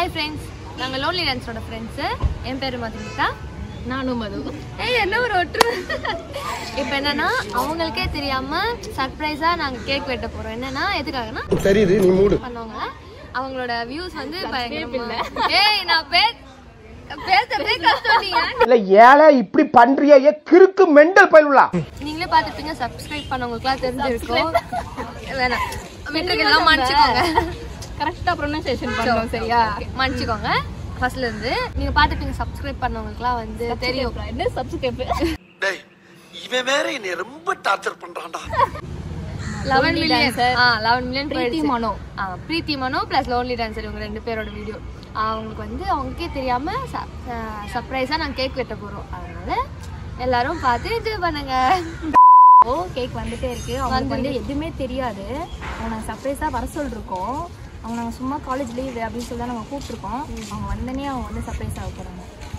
Hi friends நாங்கள் lonely டான்ஸோட friends என் பேர் மதுமிதா நானும் மது ஏய் என்ன ஒரு ஒற்று இப்போ என்னன்னா அவங்களுக்கே தெரியாம சர்ப்ரைஸா நாங்க கேக் வெட்ட போறோம் என்னன்னா எதுக்காகனா தெரியுது நீ மூடு பண்ணவங்க அவங்களோட வியூஸ் வந்து பயங்கரமா ஏய் நான் பே பேசுறதே கஷ்டம் நீ ஏன் இல்ல ஏழை இப்படி பண்றியே ஏ கிறுக்கு மெண்டல் பயிலுலா நீங்களே பார்த்துப்பீங்க சப்ஸ்கிரைப் பண்ணவங்களுக்குலாம் தெரிஞ்சிருக்கும் வேணாம் விட்டுருக்கெல்லாம் மன்னிச்சுக்கோங்க கரெக்டா ப்ரொனன்சியேஷன் பண்ணணும் சரியா மன்னிச்சுக்கோங்க ஃபர்ஸ்ட்ல இருந்து நீங்க பார்த்துப்பீங்க சப்ஸ்கிரைப் பண்ணவங்களுக்குலாம் வந்து தெரியும் என்ன சப்ஸ்கிரைப் டேய் இவன் வேற என்னை ரொம்ப டார்ச்சர் பண்றான்டா லெவன் மில்லியன் dancer. ஆ லெவன் மில்லியன் பிரீத்தி மனோ. ஆ Preethi Mano plus lonely dancer இவங்க ரெண்டு பேரோட வீடியோ அவங்களுக்கு வந்து அவங்களுக்கே தெரியாம சர்ப்ரைஸா நாங்கள் கேக் வெட்ட போறோம் அதனால எல்லாரும் பார்த்து என்ஜாய் பண்ணுங்க ஓ கேக் வந்துட்டே இருக்கு அவங்களுக்கு வந்து எதுவுமே தெரியாது அவங்க நாங்கள் சர்ப்ரைஸாக வர சொல்லிருக்கோம் அவங்க நாங்கள் சும்மா காலேஜ் லீவு அப்படின்னு சொல்லி தான் நாங்கள் கூப்பிட்ருக்கோம் அவங்க வந்தனே அவங்க வந்து சர்ப்ரைஸ் ஆக போகிறாங்க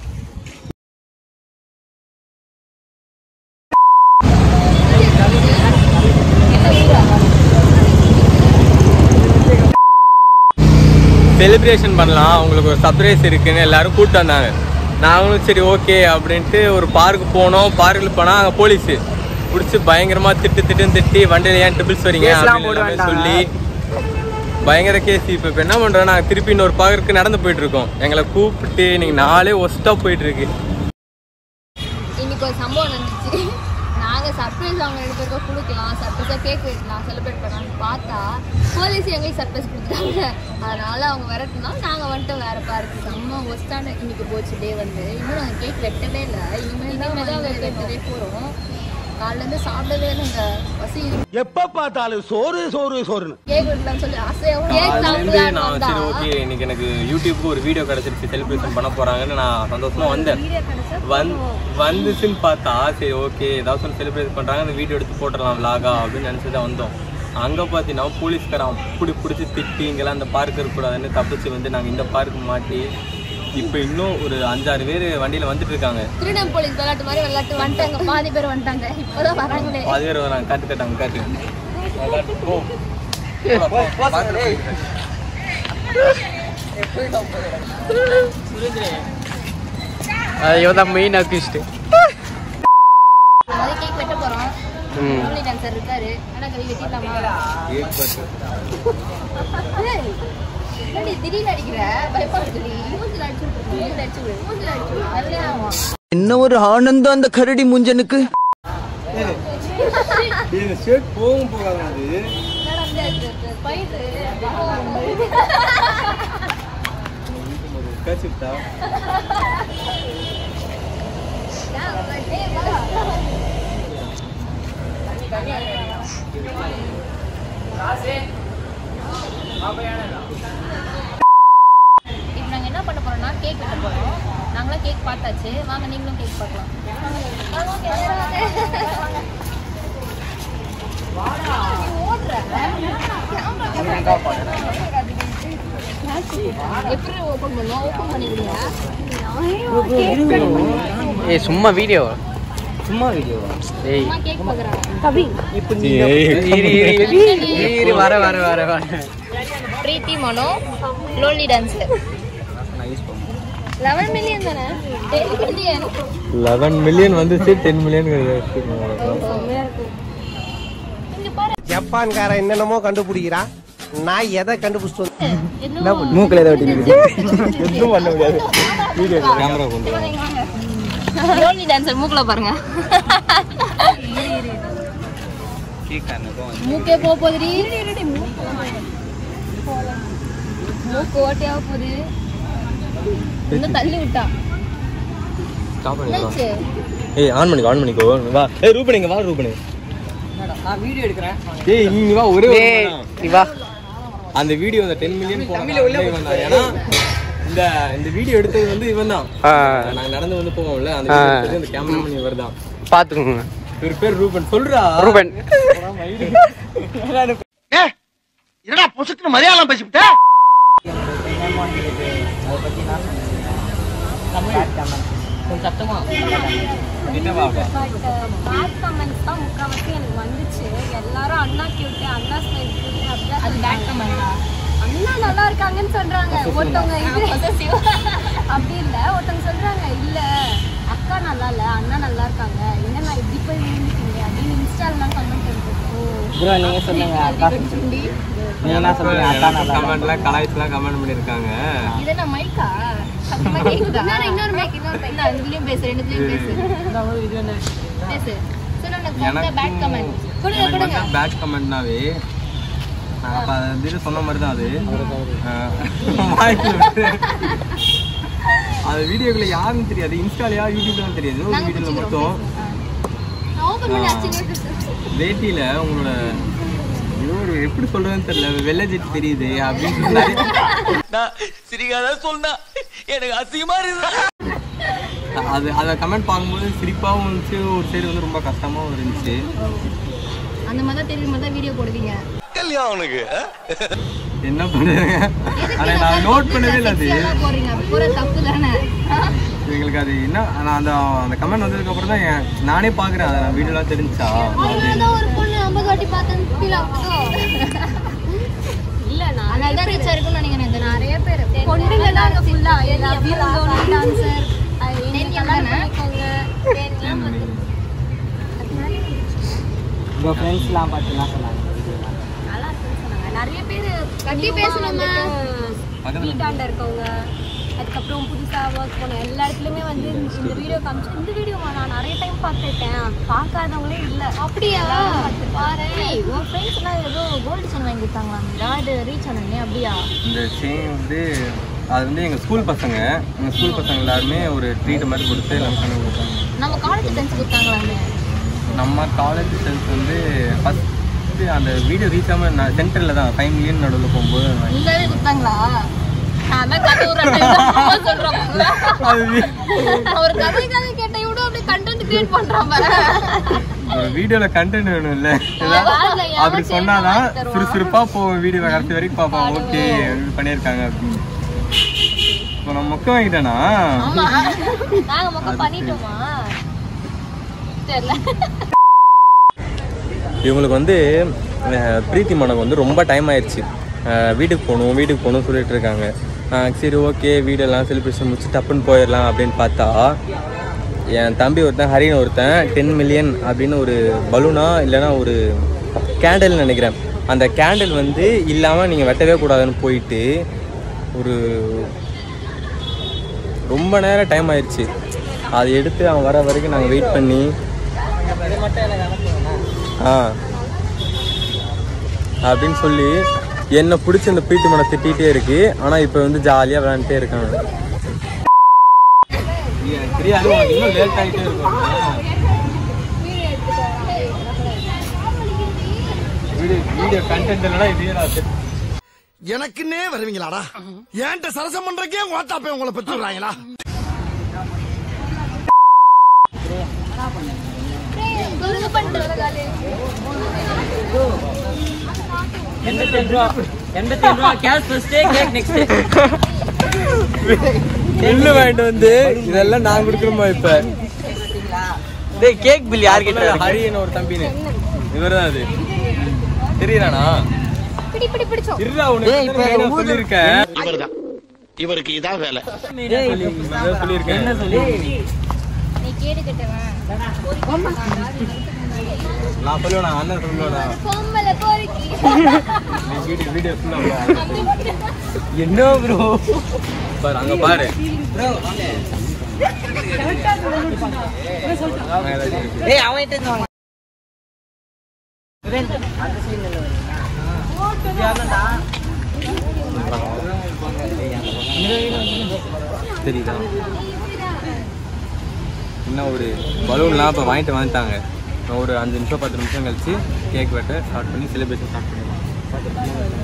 செலிப்ரேஷன் பண்ணலாம் அவங்களுக்கு ஒரு சர்ப்ரைஸ் இருக்குன்னு எல்லாரும் கூப்பிட்டு வந்தாங்க நாங்களும் சரி ஓகே அப்படின்ட்டு ஒரு பார்க்கு போனோம் பார்க்கில் போனால் அங்கே போலீஸு பிடிச்சி பயங்கரமாக திட்டு திட்டுன்னு திட்டி வண்டியில் ஏன் ட்ரிபிள்ஸ் வரீங்க அப்படின்னு எல்லாமே சொல்லி பயங்கர கேஸ் இப்போ இப்போ என்ன பண்ணுறோம் நாங்கள் திருப்பி இன்னொரு பார்க்கு நடந்து போயிட்டு இருக்கோம் எங்களை கூப்பிட்டு இன்னைக்கு நாளே ஒஸ்ட்டாக போயிட்டு இருக்கு இன்னைக்கு ஒரு சம்பவம் நடந்துச்சு நாங்க சர்ப்ரைஸ் அவங்க ரெண்டு பேருக்கும் கொடுக்கலாம் சர்ப்ரைஸா கேக் வெட்டலாம் செலிப்ரேட் பண்ணலாம்னு பார்த்தா போலீஸ் எங்களுக்கு சர்ப்ரைஸ் கொடுத்துட்டாங்க அதனால அவங்க விரட்டினா நாங்க வந்துட்டோம் வேற பார்க்கு செம்ம ஒஸ்டான இன்னைக்கு போச்சு டே வந்து இன்னும் நாங்கள் கேக் வெட்டவே இல்லை இனிமேல் தான் இனிமேல் தான் வெட்டவே போகிறோம் காலையிலேருந்து சாப்பிடவே இல்லைங்க பசி எப்ப பார்த்தாலும் சோறு சோறு சோறுன்னு கேக் வெட்டலாம்னு சொல்லி ஆசையாகவும் கேக் அதுலேருந்து சாப்பிடலாம்னு நான் வந்தா சரி ஓகே இன்னைக்கு எனக்கு யூடியூப்க்கு ஒரு வீடியோ கிடச்சிருச்சு செலிப்ரேஷன் பண்ண போகிறாங்கன்னு நான் சந்தோஷமாக வந்தேன் வந் வந்துச்சுன்னு பார்த்தா சரி ஓகே ஏதாவது சொல்லி செலிப்ரேட் பண்ணுறாங்க அந்த வீடியோ எடுத்து போட்டுடலாம் விலாகா அப்படின்னு நினச்சி தான் வந்தோம் அங்கே பார்த்தீங்கன்னா போலீஸ்காரன் அப்படி பிடிச்சி திட்டி இங்கெல்லாம் அந்த பார்க் இருக்கக்கூடாதுன்னு தப்பிச்சு வந்து நாங்கள் இந்த பார்க் மாட்டி இப்போ இன்னும் ஒரு அஞ்சாறு பேர் வண்டியில் வந்துட்டு இருக்காங்க திருடம் போலீஸ் விளையாட்டு மாதிரி விளையாட்டு வந்துட்டாங்க பாதி பேர் வந்துட்டாங்க இப்போதான் வராங்களே பாதி பேர் வராங்க காட்டு காட்டாங்க காட்டு போ. இவதான் மெயின் அக்யூஸ்ட் அதாவது கேக் வெட்ட போகிறோம் ஓன்லி டான்சர் இருக்காரு ஆனால் கறி வெட்டிடலாமா ஏய், என்னடி திடீர்னு அடிக்கிற பயப்படுறி மூஞ்சில் அடிச்சு விடு, மூஞ்சில் அடிச்சு விடு, மூஞ்சில் அடிச்சு விடு. அதுலயே ஆகும். என்ன ஒரு ஆனந்தம் அந்த கரடி முஞ்சனுக்கு போகும் போகாது அது என்னடா இந்த இது, இது, பயிறு, பாவம். கேச்சுட்டா ஏய், வா. இப்போ நாங்கள் என்ன பண்ண போறோம்னா கேக் வெட்ட போறோம் நாங்களும் கேக் பார்த்தாச்சு வாங்க நீங்களும் கேக் பார்க்கலாம் எப்படி ஓப்பன் பண்ணுவோம் ஓப்பன் பண்ணிவிடுங்க ஏய் சும்மா வீடியோ சும்மா வீடியோ ஏய் கேக் பார்க்குறாங்க இரு இரு இரு இரு வர வர வர வர Preethi Mano lonely dancer eleven million தானே டென் மில்லியன் லெவன் மில்லியன் வந்துச்சு டென் மில்லியன் ஜப்பான்காரன் என்னென்னமோ கண்டுபிடிக்கிறான் நான் எதை கண்டுபிடிச்சிட்டு வந்தேன்? மூக்கில் ஏதோ ஒட்டி எதுவும் பண்ண முடியாது வீடியோ கேமரா கொண்டு வா. லோன்லி டான்ஸர் மூக்கில் பாருங்க மூக்கே போக போகுதுடி மூக்கு ஓட்டையாக போகுது இன்னும் தள்ளி விட்டா Stop பண்ணிக்கோ. என்னாச்சு ஏய் ஆன் பண்ணிக்கோ ஆன் பண்ணிக்கோ வா ஏய் ரூபன் இங்க வா ரூபன் நான் வீடியோ எடுக்கிறேன் ஏய் இங்க வா ஒரே ஒரு ஏய் நிமிஷம். நீ வா அந்த வீடியோ அந்த டென் மில்லியன் போன ஏன்னா இந்த இந்த வீடியோ எடுத்தது வந்து இவன் தான் ஆ, நாங்க நடந்து வந்து போவோம்ல அந்த ஆ. video எடுத்தது அந்த கேமராமேன் இவர் தான் பாத்துக்கோங்க இவர் பேர் ரூபன் சொல்றா ரூபன் ஏ என்னடா பொசுக்குன்னு மலையாளம் பேசிவிட்ட பேட் கமெண்ட்ஸ் தான் முக்கால்வாசி எனக்கு வந்துச்சு எல்லாரும் அண்ணா கியூட்டு அண்ணா ஸ்மைல் கியூட்டு அது பேக் கமெண்டா அண்ணா நல்லா இருக்காங்கன்னு சொல்றாங்க ஒருத்தவங்க இது அப்படி இல்ல ஒருத்தவங்க சொல்றாங்க இல்ல அக்கா நல்லா இல்ல அண்ணா நல்லா இருக்காங்க என்ன நான் இப்படி போய் விழுந்துட்டீங்க அப்படின்னு இன்ஸ்டாலாம் கமெண்ட் இருக்கு ப்ரோ நீங்க சொல்லுங்க அக்கா நீங்க என்ன சொல்றீங்க அக்கா நல்லா கமெண்ட்ல கலாய்ஸ்லாம் கமெண்ட் பண்ணிருக்காங்க இது என்ன மைக்கா சத்தமா கேக்குதா இன்னொரு இன்னொரு மைக் இன்னொரு மைக் நான் இதுலயும் பேசு ரெண்டுலயும் பேசு பேசு சொல்லு உனக்கு வந்த பேட் கமெண்ட் கொடுங்க கொடுங்க பேட் கமெண்ட்னாவே அப்ப அது சொன்ன மாதிரி தான் அது ஆஹ் வாய்க்குள்ள விட்டு. அது வீடியோக்குள்ள யாருன்னு தெரியாது இன்ஸ்டாலயா யூடியூப்ல தெரியாது ஒரு வீடியோல மட்டும் நான் ஓபன் பண்ணி அடிச்சு வேட்டியில உங்களோட ஏதோ ஒரு எப்படி சொல்றதுன்னு தெரியல வெள்ளை ஜெட் தெரியுது அப்படின்னு சொன்னாரு சிரிக்காத சொன்னா எனக்கு அசிங்கமா இருக்கு அது அதை கமெண்ட் பார்க்கும்போது சிரிப்பாகவும் இருந்துச்சு ஒரு சைடு வந்து ரொம்ப கஷ்டமாகவும் இருந்துச்சு அந்த மாதிரி தான் தெரியும் மாதிரி தான் வீடியோ போடுவீங்க கல்யாணம் அவனுக்கு என்ன பண்ணுறேங்க ஆனால் நான் நோட் பண்ணவே இல்லை அது எல்லாம் போடுறீங்க அப்படி போற தப்பு தானே எங்களுக்கு அது என்ன நான் அந்த அந்த கமெண்ட் வந்ததுக்கு அப்புறம் தான் என் நானே பார்க்குறேன் அதை நான் வீடியோலாம் தெரிஞ்சா அது ஒரு பொண்ணு ஐம்பது வாட்டி பார்த்தேன்னு ஃபீல் ஆகுதோ இல்ல நான் அதனால தான் ரீச் ஆயிருக்கும்னு நினைக்கிறேன் இந்த நிறைய பேர் பொண்ணுங்க தான் அங்க ஃபுல்லா I love you lonely dancer Ten கல்யாணம் தானே? பண்ணிக்கோங்க உங்க ஃப்ரெண்ட்ஸ்லாம் பார்த்து என்ன சொன்னாங்க நல்லா இருக்குன்னு சொன்னாங்க நிறைய பேர் கட்டி பேசணுமா? வீட்டாண்ட இருக்கவங்க அதுக்கப்புறம் புதுசாக ஒர்க் பண்ண எல்லா இடத்துலையுமே வந்து இந்த வீடியோ காமிச்சு இந்த வீடியோ நான் நிறைய டைம் பார்த்துருக்கேன் பார்க்காதவங்களே இல்லை அப்படியா பாரு உன் ஃப்ரெண்ட்ஸ் எல்லாம் ஏதோ கோல்டு செயின் வாங்கி கொடுத்தாங்களா ஏதாவது ரீச் ஆனே அப்படியா இந்த செயின் வந்து அது வந்து எங்கள் ஸ்கூல் பசங்க எங்கள் ஸ்கூல் பசங்க எல்லாருமே ஒரு ட்ரீட் மாதிரி கொடுத்து எல்லாம் பண்ணி கொடுத்தாங்க நம்ம காலேஜ் ஃப்ரெண்ட்ஸ் கொடுத்தாங்களாமே நம்ம காலேஜ் ஃப்ரெண்ட்ஸ் வந்து ஃபஸ்ட்டு அந்த வீடியோ ரீச் ஆகாமல் நான் சென்டரில் தான் ஃபைவ் மில்லியன் நடுவில் போகும்போது வாங்கி- உண்மையாவே கொடுத்தாங்களா நான் தான் கதை சொல்றேன் அது வி- ஒரு கதை கதை கேட்ட இவட அப்படியே கண்டென்ட் கிரியேட் பண்றான் பாரு ஒரு வீடியோல கண்டென்ட் வேணும்ல வாழ்ல ஏன் அப்படி சேர்ந்து சொன்னாதான் வாங்கி தருவான். சுறுசுறுப்பா போவோம் வீடியோ கடைசி வரைக்கும் பார்ப்போம் ஓகே பண்ணியிருக்காங்க அப்படின்னு இப்போ நான் மொக்க வாங்கிட்டேனா ஆமா நாங்க மொக்க பண்ணிட்டோமா தெரியல இவங்களுக்கு வந்து அஹ், பிரீத்தி மனக்கு வந்து ரொம்ப டைம் ஆயிடுச்சு அஹ், வீட்டுக்கு போகணும் வீட்டுக்கு போகணும்னு சொல்லிட்டு இருக்காங்க அஹ், சரி ஓகே வீடெல்லாம் செலிப்ரேஷன் முடிச்சு டப்புன்னு போயிடலாம் அப்படின்னு பார்த்தா என் தம்பி ஒருத்தன் ஹரின்னு ஒருத்தன் டென் மில்லியன் அப்படின்னு ஒரு பலூனா இல்லைன்னா ஒரு கேண்டில் நினைக்கிறேன் அந்த கேண்டில் வந்து இல்லாமல் நீங்கள் வெட்டவே கூடாதுன்னு போயிட்டு ஒரு ரொம்ப நேரம் டைம் ஆயிடுச்சு அதை எடுத்து அவன் வர வரைக்கும் நாங்கள் வெயிட் பண்ணி ஆ அப்படின்னு சொல்லி என்னை பிடிச்சி அந்த பிரீத்தி மனை திட்டிகிட்டே இருக்கு ஆனால் இப்போ வந்து ஜாலியாக விளையாண்டுட்டே இருக்காங்க தெரியாது இன்னும் லேட் ஆகிட்டே இருக்கும் வீடியோ வீடியோ கண்டென்ட் இல்லைனா இதே எனக்குன்னே வருவீங்களாடா ஏன்ட்ட சரசம் பண்றக்கே ஓட்டாப்பே உங்களை பெற்று விடுறாங்களா எண்பத்தஞ்சு ரூபா எண்பத்தஞ்சு ரூபா கேஷ் ஃபர்ஸ்ட் கேக் நெக்ஸ்ட் நெல்லு வாங்கிட்டு வந்து இதெல்லாம் நான் கொடுக்கணுமா இப்போ டேய் கேக் பில் யார் கிட்ட ஹரியன் ஒரு தம்பின்னு இவர் தான் அது தெரியறானா பிடி பிடி பிடிச்சோம் இருடா உனக்கு சொல்லியிருக்கேன் இவர்தான் இவருக்கு இதான் வேலை சொல்லியிருக்கேன் என்ன சொல்லி நீ கேடு கட்டவன் நான் சொல்லுவேன் நான் அண்ணன் சொல்லுவேன் பொம்பளை பொறுக்கி நீ வீடியோ வீடியோ ஃபுல்லாக என்ன ப்ரோ பாரு அங்க பாரு டேய் அவன் கிட்ட இருந்து வாங்க தெரியுதா இன்னும் ஒரு பலூன்லாம் இப்போ வாங்கிட்டு வந்துட்டாங்க இன்னும் ஒரு அஞ்சு நிமிஷம் பத்து நிமிஷம் கழிச்சு கேக் வெட்ட ஸ்டார்ட் பண்ணி செலிப்ரேஷன் ஸ்டார்ட் பண்ணுவோம்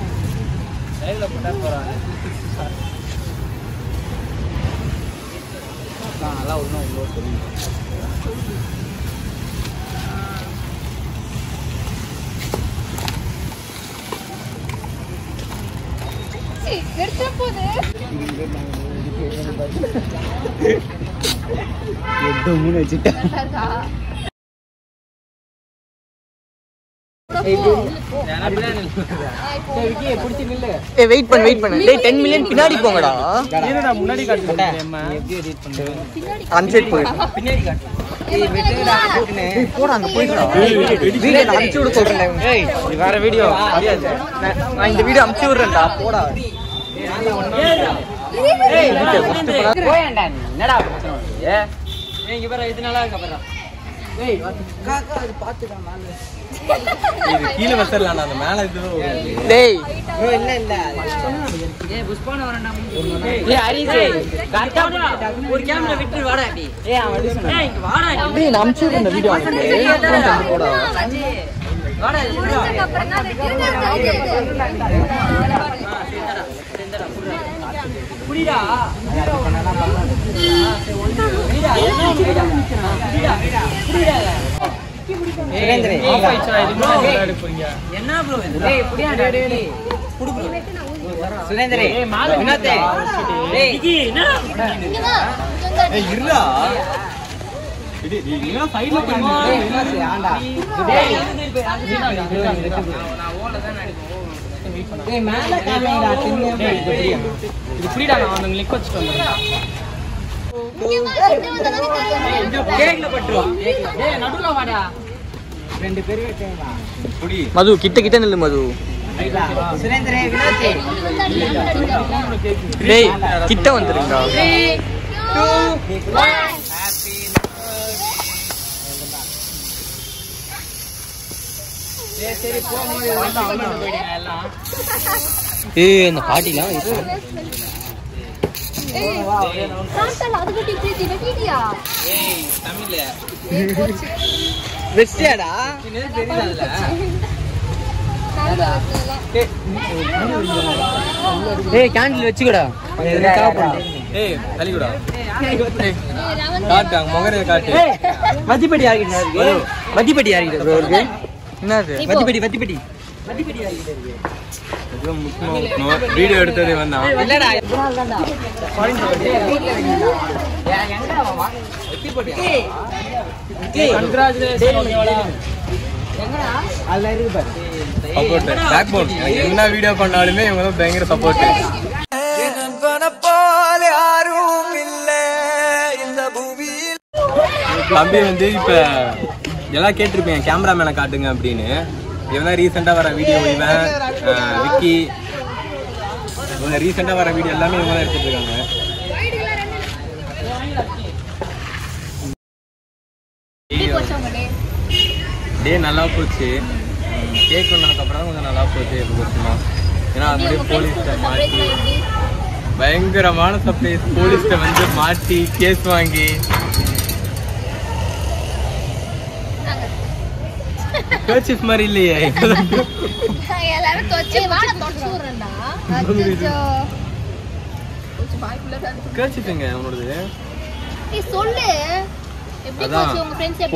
எடுத்துட போகுது எட்டு மூணு வச்சுட்டேன் இருக்கா ஏய் வெயிட் பண்ணு வெயிட் பண்ணு டேய் 10 மில்லியன் பின்னாடி போங்கடா முன்னாடி காட்டுறேன் அந்த சைடு போய் போடா அங்க போய்டா வீடியோ நான் அனுப்பிச்சு விட சொல்றேன் ஏய் இது வேற வீடியோ நான் இந்த வீடியோ அனுப்பிச்சு விடுறேன்டா போடா என்னடா ஏ இங்க பாரு இது நல்லா இருக்கா பாரு இது கீழே வச்சிடலாம் அந்த மேல இது டேய் ஏய் புஷ்பான வரேன்டா ஏய் ஹரிசே கரெக்டா ஒரு கேமரா விட்டு வாடா அப்படி ஏய் அவன் அடி சொன்னா ஏய் இங்க வாடா நீ. டேய் நான் அனுப்பிச்சு விடுறேன் இந்த வீடியோ உனக்கு போடா வாடா இதுடா. அப்புறம் தான் அது புடிடா புடிடா என்ன புடிடா புடிடா புடிடா சுரேந்திரே ஆஃப் ஆயிடுச்சா இது முன்னாடி போறீங்க என்ன ப்ரோ இது டேய் புடிடா டேய் டேய் புடு ப்ரோ சுரேந்திரே வினோதே டேய் இது என்ன ஏய் இருடா இது நீங்க சைடுல போறீங்க டேய் வினோதே ஆண்டா டேய் நான் ஓல தான் அடிப்போம் டேய் மேல காமிடா டேய், இது புரியா? இது புரியுடா நான் அந்த லிங்க் வச்சுட்டு வந்துடுறேன் கேக்ல பட்டுரும் டேய் நடுவுல வாடா ரெண்டு பேரும் வெட்டேங்க புடி மது கிட்ட கிட்ட நில்லு மது சுரேந்திரே வினோதே டேய் கிட்ட வந்துருங்கடா சரி போகும்போது போயிடுங்க எல்லாம் ஏய் அந்த பாட்டிலாம் அதுக்கு பிரீத்தி வெட்டிட்டியா ஏய் தமிழ்ல வெஸ்டியாடா என்னது தெரியுதா அதுல டேய் கேண்டில் வச்சுக்கடா ஏய் தள்ளிக்கூடா காட்டு அங்க முகரைய காட்டு மதிப்படி யார்கிட்ட இருக்கு மதிப்படி யார்கிட்ட ப்ரோ இருக்கு என்னது மதிப்படி மதிப்படி வீடியோ எடுத்ததே வந்தான் இல்லடா சப்போர்ட் பேக் போன் என்ன வீடியோ பண்ணாலுமே இவங்க தான் பயங்கர சப்போர்ட் தம்பி வந்து இப்ப எல்லாம் கேட்டிருப்பீங்க கேமராமேனை காட்டுங்க அப்படின்னு இவன் தான் ரீசெண்டா வர வீடியோ இவன் அஹ், விக்கி இவங்க ரீசெண்டா வர வீடியோ எல்லாமே இவங்க தான் எடுத்துட்டு இருக்காங்க டே நல்லா போச்சு கேக் பண்ணதுக்கு அப்புறம் கொஞ்சம் நல்லா போச்சு எப்போ கொஞ்சமா ஏன்னா அது மாதிரி போலீஸ்ட மாட்டி பயங்கரமான சர்ப்ரைஸ் போலீஸ்ட வந்து மாட்டி கேஸ் வாங்கி கர்ச்சிஃப் மாதிரி இல்லையே எல்லாரும் தொச்சு வாட தொச்சு விடுறேன்டா அச்சச்சோ. கொஞ்சம் வாய்க்குள்ள தான் இருக்கு. கர்ச்சிஃப் எங்க உன்னோடது ஏய், சொல்லு எப்படி அதான். போச்சு உங்க ஃப்ரெண்ட்ஸ்